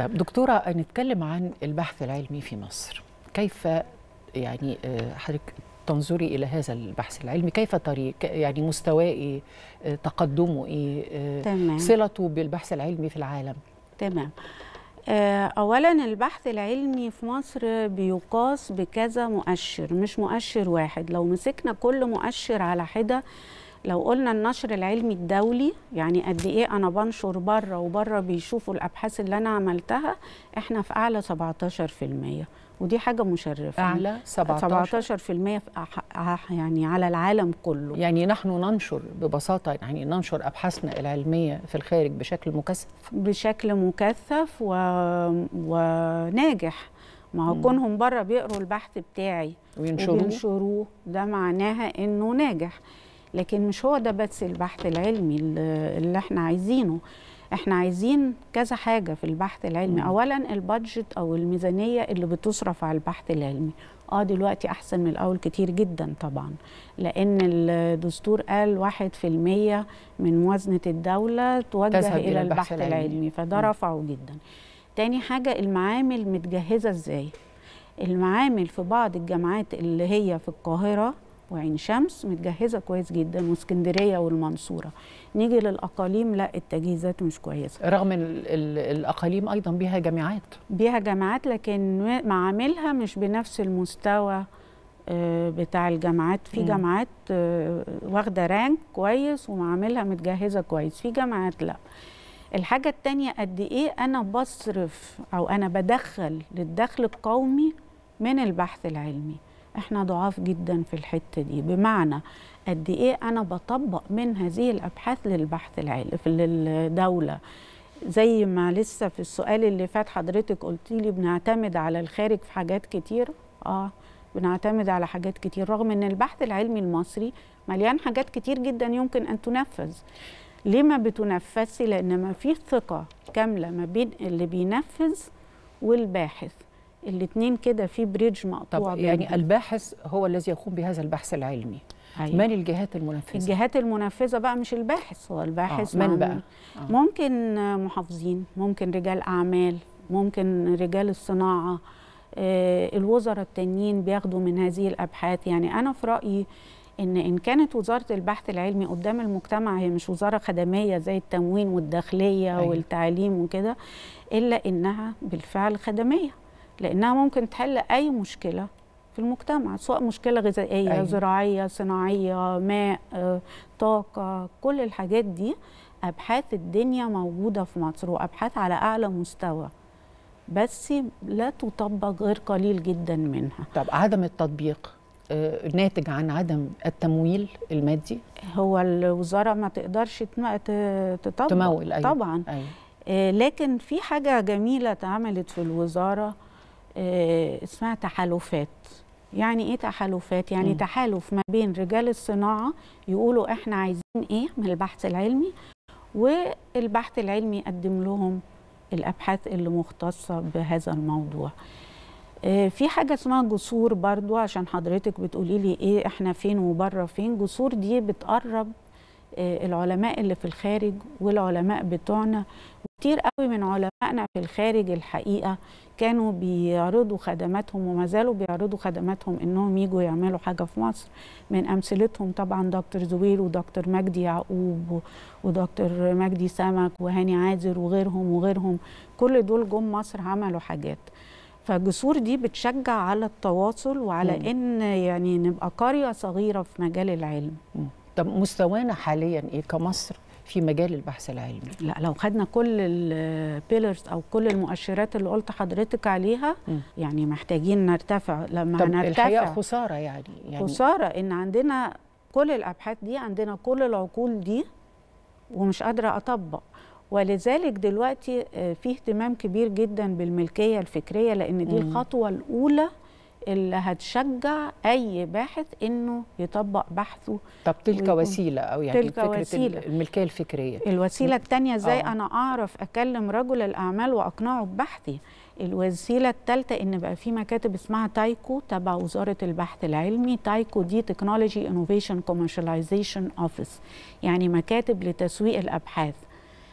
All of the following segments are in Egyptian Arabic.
طيب دكتورة نتكلم عن البحث العلمي في مصر كيف يعني حضرتك تنظري إلى هذا البحث العلمي كيف طريق يعني مستواه إيه تقدمه إيه تمام. صلته بالبحث العلمي في العالم تمام اولا البحث العلمي في مصر بيقاس بكذا مؤشر مش مؤشر واحد لو مسكنا كل مؤشر على حده لو قلنا النشر العلمي الدولي يعني قد ايه انا بنشر بره وبره بيشوفوا الابحاث اللي انا عملتها احنا في اعلى 17% ودي حاجه مشرفه اعلى 17 17% في يعني على العالم كله يعني نحن ننشر ببساطه يعني ننشر ابحاثنا العلميه في الخارج بشكل مكثف بشكل مكثف و... وناجح ما هو كونهم بره بيقروا البحث بتاعي وينشروه وينشروه ده معناها انه ناجح لكن مش هو ده بس البحث العلمي اللي احنا عايزينه احنا عايزين كذا حاجة في البحث العلمي مم. اولا البادجت او الميزانية اللي بتصرف على البحث العلمي اه دلوقتي احسن من الاول كتير جدا طبعا لان الدستور قال واحد في المية من موازنة الدولة توجه تذهب إلى الى البحث البحث العلمي. العلمي فده مم. رفعه جدا تاني حاجة المعامل متجهزة ازاي المعامل في بعض الجامعات اللي هي في القاهرة وعين شمس متجهزة كويس جدا واسكندرية والمنصورة نيجي للأقاليم لا التجهيزات مش كويسة رغم ال ال الاقاليم ايضا بها جامعات بيها جامعات لكن معاملها مش بنفس المستوى آه، بتاع الجامعات في مم. جامعات آه، واخدة رانك كويس ومعاملها متجهزة كويس في جامعات لا الحاجة التانية قد إيه أنا بصرف أو أنا بدخل للدخل القومي من البحث العلمي احنا ضعاف جدا في الحتة دي بمعنى قد إيه أنا بطبق من هذه الأبحاث للبحث العلمي في للدولة زي ما لسه في السؤال اللي فات حضرتك قلتي لي بنعتمد على الخارج في حاجات كتير اه بنعتمد على حاجات كتير رغم ان البحث العلمي المصري مليان حاجات كتير جدا يمكن ان تنفذ ليه ما بتنفذش لان ما في ثقه كامله ما بين اللي بينفذ والباحث الاتنين كده في بريدج مقطوع طب يعني بينهم. الباحث هو الذي يقوم بهذا البحث العلمي أيوة. من الجهات المنفذه الجهات المنفذه بقى مش الباحث هو الباحث آه، من مع- بقى؟ آه. ممكن محافظين ممكن رجال اعمال ممكن رجال الصناعه آه، الوزراء التانيين بياخدوا من هذه الابحاث يعني انا في رايي ان ان كانت وزاره البحث العلمي قدام المجتمع هي مش وزاره خدميه زي التموين والداخليه أيوة. أيوة. والتعليم وكده الا انها بالفعل خدميه لانها ممكن تحل اي مشكله في المجتمع سواء مشكله غذائيه أيوة. أيوة. زراعيه صناعيه ماء آه، طاقه كل الحاجات دي ابحاث الدنيا موجوده في مصر وابحاث على اعلى مستوى بس لا تطبق غير قليل جدا منها طب عدم التطبيق آه، ناتج عن عدم التمويل المادي هو الوزاره ما تقدرش تم- ت- تطبق تمول أيوة. طبعا أيوة. آه، لكن في حاجه جميله اتعملت في الوزاره آه، اسمها تحالفات يعني ايه تحالفات يعني مم. م. تحالف ما بين رجال الصناعه يقولوا احنا عايزين ايه من البحث العلمي والبحث العلمي يقدم لهم الابحاث اللي مختصه بهذا الموضوع آه، في حاجه اسمها جسور برضو عشان حضرتك بتقولي لي ايه احنا فين وبره فين جسور دي بتقرب آه، العلماء اللي في الخارج والعلماء بتوعنا كتير قوي من علمائنا في الخارج الحقيقه كانوا بيعرضوا خدماتهم وما زالوا بيعرضوا خدماتهم انهم يجوا يعملوا حاجه في مصر من امثلتهم طبعا دكتور زويل ودكتور مجدي يعقوب و- ودكتور مجدي سمك وهاني عازر وغيرهم وغيرهم كل دول جم مصر عملوا حاجات فالجسور دي بتشجع على التواصل وعلى مم. ان يعني نبقى قريه صغيره في مجال العلم مم. طب مستوانا حاليا ايه كمصر في مجال البحث العلمي لا لو خدنا كل البيلرز او كل المؤشرات اللي قلت حضرتك عليها مم. يعني محتاجين نرتفع لما طب الحقيقه هنرتفع خساره يعني يعني خساره ان عندنا كل الابحاث دي عندنا كل العقول دي ومش قادره اطبق ولذلك دلوقتي آه، في اهتمام كبير جدا بالملكيه الفكريه لان دي مم. الخطوه الاولى اللي هتشجع اي باحث انه يطبق بحثه طب تلك ويكون- وسيله او يعني تلك فكره وسيلة. الملكيه الفكريه الوسيله الثانيه ازاي آه. انا اعرف اكلم رجل الاعمال واقنعه ببحثي الوسيله الثالثه ان بقى في مكاتب اسمها تايكو تبع وزاره البحث العلمي تايكو دي تكنولوجي انوفيشن كوميرشاليزيشن اوفيس يعني مكاتب لتسويق الابحاث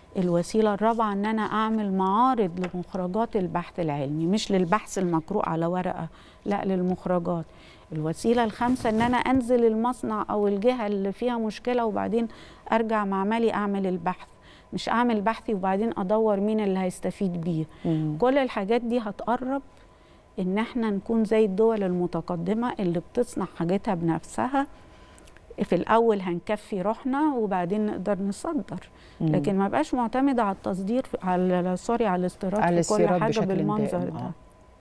الوسيله الرابعه ان انا اعمل معارض لمخرجات البحث العلمي مش للبحث المقروء على ورقه لا للمخرجات الوسيله الخامسه ان انا انزل المصنع او الجهه اللي فيها مشكله وبعدين ارجع معملي اعمل البحث مش اعمل بحثي وبعدين ادور مين اللي هيستفيد بيه مم. كل الحاجات دي هتقرب ان احنا نكون زي الدول المتقدمه اللي بتصنع حاجتها بنفسها في الاول هنكفي روحنا وبعدين نقدر نصدر مم. لكن ما بقاش معتمده على التصدير على سوري على الاستيراد على في كل الاستيراد حاجه بشكل بالمنظر دائم، ده آه.